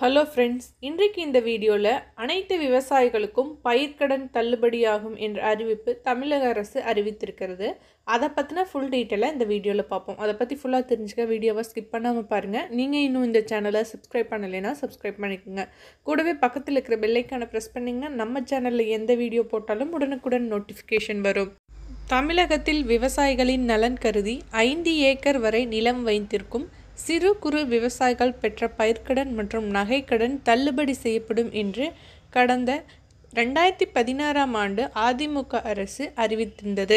hello friends இன்றைக்கு இந்த வீடியோவில் அனைத்து விவசாயிகளுக்கும் பயிர்க்கடன் தள்ளுபடியாகும் என்ற அறிவிப்பு தமிழக அரசு அறிவித்திருக்கிறது அதை பற்றின ஃபுல் டீட்டெயிலாக இந்த வீடியோவில் பார்ப்போம் அதை பற்றி ஃபுல்லாக தெரிஞ்சுக்க வீடியோவை ஸ்கிப் பண்ணாமல் பாருங்கள் நீங்கள் இன்னும் இந்த சேனலை சப்ஸ்கிரைப் பண்ணலைன்னா சப்ஸ்கிரைப் பண்ணிக்கோங்க கூடவே பக்கத்தில் இருக்கிற பெல்லைக்கான ப்ரெஸ் பண்ணிங்கன்னா நம்ம சேனலில் எந்த வீடியோ போட்டாலும் உடனுக்குடன் நோட்டிஃபிகேஷன் வரும் தமிழகத்தில் விவசாயிகளின் நலன் கருதி ஐந்து ஏக்கர் வரை நிலம் வைத்திருக்கும் சிறு குறு விவசாயிகள் பெற்ற பயிர்க்கடன் மற்றும் நகைக்கடன் தள்ளுபடி செய்யப்படும் என்று கடந்த ரெண்டாயிரத்தி பதினாறாம் ஆண்டு அதிமுக அரசு அறிவித்திருந்தது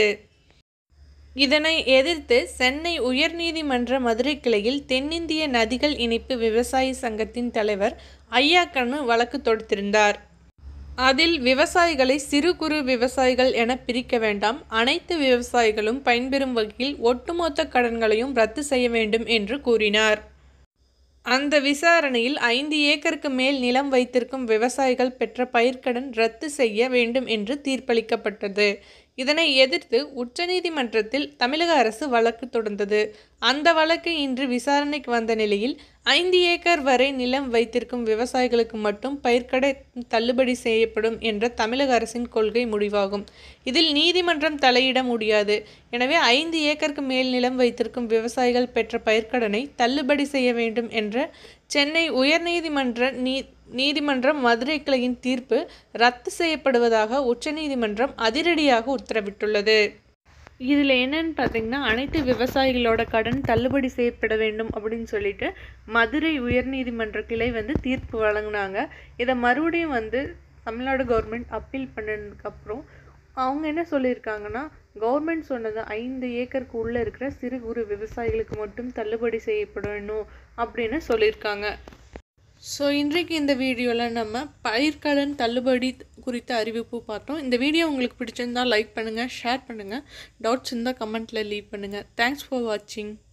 இதனை எதிர்த்து சென்னை உயர்நீதிமன்ற மதுரை கிளையில் தென்னிந்திய நதிகள் இணைப்பு விவசாயி சங்கத்தின் தலைவர் ஐயாக்கண்ணு வழக்கு தொடுத்திருந்தார் அதில் விவசாயிகளை சிறு குறு விவசாயிகள் என பிரிக்க வேண்டாம் அனைத்து விவசாயிகளும் பயன்பெறும் வகையில் ஒட்டுமொத்த கடன்களையும் ரத்து செய்ய வேண்டும் என்று கூறினார் அந்த விசாரணையில் ஐந்து ஏக்கருக்கு மேல் நிலம் வைத்திருக்கும் விவசாயிகள் பெற்ற பயிர்க்கடன் ரத்து செய்ய வேண்டும் என்று தீர்ப்பளிக்கப்பட்டது இதனை எதிர்த்து உச்சநீதிமன்றத்தில் தமிழக அரசு வழக்கு தொடர்ந்தது அந்த வழக்கு இன்று விசாரணைக்கு வந்த நிலையில் ஐந்து ஏக்கர் வரை நிலம் வைத்திருக்கும் விவசாயிகளுக்கு மட்டும் பயிர்க்கடை தள்ளுபடி செய்யப்படும் என்ற தமிழக அரசின் கொள்கை முடிவாகும் இதில் நீதிமன்றம் தலையிட முடியாது எனவே ஐந்து ஏக்கருக்கு மேல் நிலம் வைத்திருக்கும் விவசாயிகள் பெற்ற பயிர்க்கடனை தள்ளுபடி செய்ய வேண்டும் என்ற சென்னை உயர்நீதிமன்ற நீ நீதிமன்றம் மதுரை கிளையின் தீர்ப்பு ரத்து செய்யப்படுவதாக உச்சநீதிமன்றம் அதிரடியாக உத்தரவிட்டுள்ளது இதில் என்னன்னு பார்த்தீங்கன்னா அனைத்து விவசாயிகளோட கடன் தள்ளுபடி செய்யப்பட வேண்டும் அப்படின்னு சொல்லிட்டு மதுரை உயர்நீதிமன்ற கிளை வந்து தீர்ப்பு வழங்கினாங்க இதை மறுபடியும் வந்து தமிழ்நாடு கவர்மெண்ட் அப்பீல் பண்ணதுக்கப்புறம் அவங்க என்ன சொல்லியிருக்காங்கன்னா கவர்மெண்ட் சொன்னது ஐந்து ஏக்கருக்கு உள்ளே இருக்கிற சிறு குறு விவசாயிகளுக்கு மட்டும் தள்ளுபடி செய்யப்படணும் அப்படின்னு சொல்லியிருக்காங்க ஸோ இன்றைக்கு இந்த வீடியோவில் நம்ம பயிர்க்கடன் தள்ளுபடி குறித்த அறிவிப்பு பார்த்தோம் இந்த வீடியோ உங்களுக்கு பிடிச்சிருந்தால் லைக் பண்ணுங்கள் ஷேர் பண்ணுங்கள் டவுட்ஸ் இருந்தால் கமெண்ட்டில் லீவ் பண்ணுங்கள் தேங்க்ஸ் ஃபார் வாட்சிங்